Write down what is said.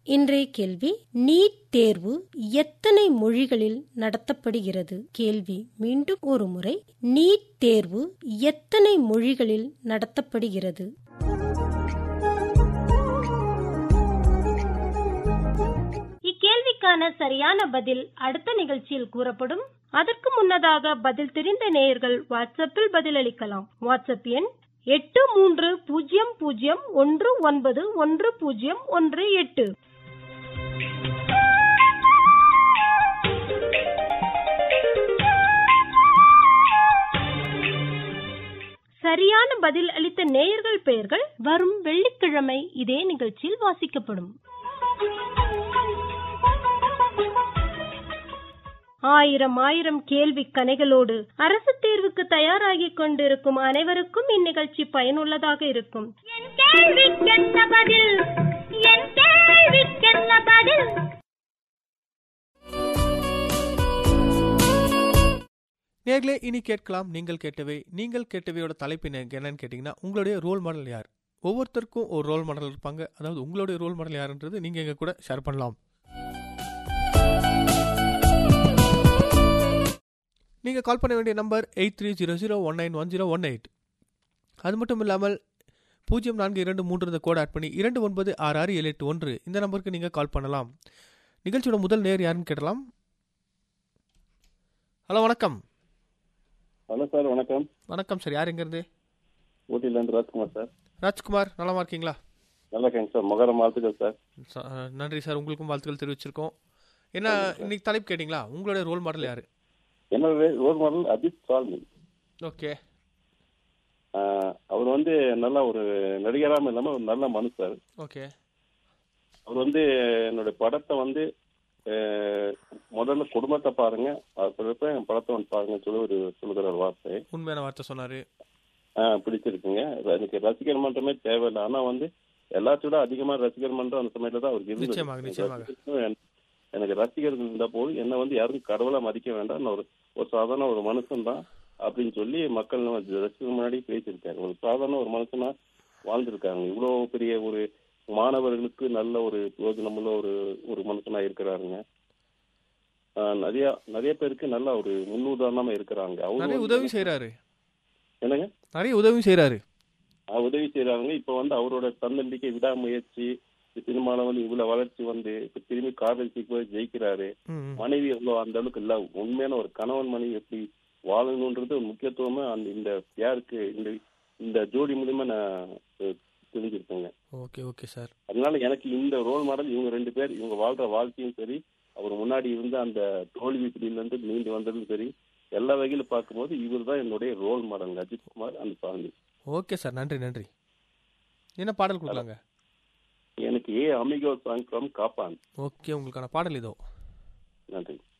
இன்றைய கேள்வி நீட் தேர்வு எத்தனை மொழிகளில் நடத்தப்படுகிறது கேள்வி மீண்டும் ஒரு முறை நீட் தேர்வு எத்தனை மொழிகளில் நடத்தப்படுகிறது இக்கேள்விக்கான சரியான பதில் அடுத்த நிகழ்ச்சியில் கூறப்படும் அதற்கு முன்னதாக பதில் தெரிந்த நேயர்கள் வாட்ஸ்அப்பில் பதிலளிக்கலாம் வாட்ஸ்அப் எண் எட்டு மூன்று பூஜ்ஜியம் பூஜ்ஜியம் ஒன்று ஒன்பது ஒன்று பூஜ்ஜியம் ஒன்று எட்டு சரியான பதில் அளித்த நேயர்கள் பெயர்கள் வரும் வெள்ளிக்கிழமை இதே நிகழ்ச்சியில் வாசிக்கப்படும் ஆயிரம் ஆயிரம் கேள்வி கணைகளோடு அரசு தேர்வுக்கு தயாராகிக் கொண்டிருக்கும் அனைவருக்கும் இந்நிகழ்ச்சி பயனுள்ளதாக இருக்கும் என் கேள்விக்கென்ன பதில் என் கேள்விக்கென்ன பதில் நேர்களே இனி கேட்கலாம் நீங்கள் கேட்டவை நீங்கள் கேட்டவையோட தலைப்பு என்ன- என்னன்னு கேட்டிங்கன்னா உங்களுடைய ரோல் மாடல் யார் ஒவ்வொருத்தருக்கும் ஒரு ரோல் மாடல் இருப்பாங்க அதாவது உங்களுடைய ரோல் மாடல் யாருன்றது நீங்கள் எங்கள் கூட ஷேர் பண்ணலாம் நீங்கள் கால் பண்ண வேண்டிய number eight three zero zero one nine one zero one eight அது மட்டும் இல்லாமல் பூஜ்ஜியம் நான்கு இரண்டு மூன்று இந்த கோட் ஆட் பண்ணி இரண்டு ஒன்பது ஆறு ஆறு ஏழு எட்டு ஒன்று இந்த நம்பருக்கு நீங்கள் கால் பண்ணலாம் நிகழ்ச்சியோட முதல் நேர் யாருன்னு கேட்டலாம் ஹலோ வணக்கம் ஹலோ சார் வணக்கம் வணக்கம் சார் யார் எங்கேருந்து ஊட்டியிலேருந்து ராஜ்குமார் சார் ராஜ்குமார் நலமா இருக்கீங்களா நல்லா இருக்கேங்க சார் மகரம் வாழ்த்துக்கள் சார் ச- அஹ், நன்றி சார் உங்களுக்கும் வாழ்த்துக்கள் தெரிவிச்சிருக்கோம் என்ன இன்னைக்கு தலைப்பு கேட்டிங்களா உங்களுடைய ரோல் மாடல் யாரு என்னோட role model Ajith Salmi okay ஆஹ் அவர் வந்து நல்ல ஒரு நடிகராம இல்லாம ஒரு நல்ல மனுஷர் ஓகே அவர் வந்து என்னுடைய படத்தை வந்து ஆஹ் முதல்ல குடும்பத்தை பாருங்க அது சொல்றப்ப என் படத்தை வந்து பாருங்கன்னு சொல்லி ஒரு சொல்லுகிற ஒரு வார்த்தை உண்மையான வார்த்தை சொன்னாரு ஆஹ் பிடிச்சிருக்குங்க எனக்கு ரசிகர் மன்றமே தேவையில்லை ஆனா வந்து எல்லாத்தோட அதிகமா ரசிகர் மன்றம் அந்த சமயத்துல தான் அவருக்கு இருந்தது. நிச்சயமாக, நிச்சயமாக. ரசிகர்கள் எனக்கு- எனக்கு ரசிகர்கள் இருந்த போது என்ன வந்து யாரும் கடவுளா மதிக்க வேண்டாம் நான் ஒரு ஒரு சாதாரண ஒரு மனுஷன் தான் அப்படின்னு சொல்லி மக்கள் நம்ம ரசிகர் முன்னாடி பேசியிருக்காரு ஒரு சாதாரண ஒரு மனுஷனா வாழ்ந்திருக்காங்க இவ்வளவு பெரிய ஒரு மாணவர்களுக்கு நல்ல ஒரு பிரயோஜனமுள்ள ஒரு ஒரு மனுஷனா இருக்கிறாருங்க ஆஹ் நிறைய நிறைய பேருக்கு நல்ல ஒரு முன்னுதாரணமா இருக்கிறாங்க அவரு நிறைய வந்து- உதவி செய்றாரு என்னங்க நிறைய உதவி செய்றாரு ஆஹ் உதவி செய்யறாங்க இப்ப வந்து அவரோட தன்னம்பிக்கை விடாமுயற்சி சினிமால வந்து இவ்வளவு வளர்ச்சி வந்து இப்ப திரும்பி காதல் சீக்கிரம் ஜெயிக்கிறாரு ம், ம். மனைவி எவ்வளவு அந்த அளவுக்கு இல்ல உண்மையான ஒரு கணவன் மனைவி எப்படி வாழணுன்றது ஒரு முக்கியத்துவமா அந்த இந்த யாருக்கு இந்த இந்த ஜோடி மூலியமா நான் அஹ், தெரிஞ்சிருக்கேங்க ஓகே ஓகே சார் அதனால எனக்கு இந்த ரோல் மாடல் இவங்க ரெண்டு பேர் இவங்க வாழ்ற வாழ்க்கையும் சரி அவர் முன்னாடி இருந்த அந்த தோல்வி பிடியில இருந்து மீண்டு வந்ததும் சரி எல்லா வகையில பார்க்கும்போது இவர் தான் என்னுடைய ரோல் மாடல் அஜித் குமார் அந்த சாமி ஓகே சார் நன்றி நன்றி என்ன பாடல் கொடுக்கலாங்க எனக்கு a Amigo song from Kaappaan okay உங்களுக்கான பாடல் இதோ நன்றி